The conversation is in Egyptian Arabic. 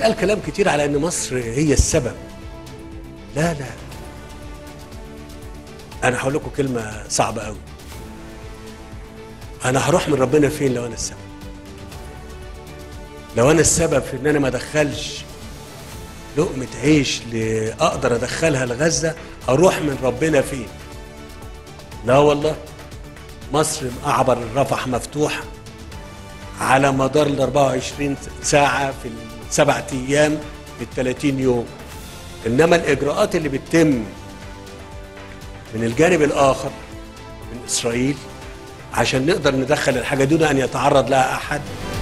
بيتقال كلام كتير على ان مصر هي السبب لا لا انا هقول لكم كلمه صعبه قوي انا هروح من ربنا فين لو انا السبب لو انا السبب في ان انا ما ادخلش لقمه عيش ل- اقدر ادخلها لغزه اروح من ربنا فين لا والله مصر اعبر الرفح مفتوح على مدار ال 24 ساعه في السبع ايام في ال 30 يوم انما الاجراءات اللي بتتم من الجانب الاخر من اسرائيل عشان نقدر ندخل الحاجه دون ان يتعرض لها احد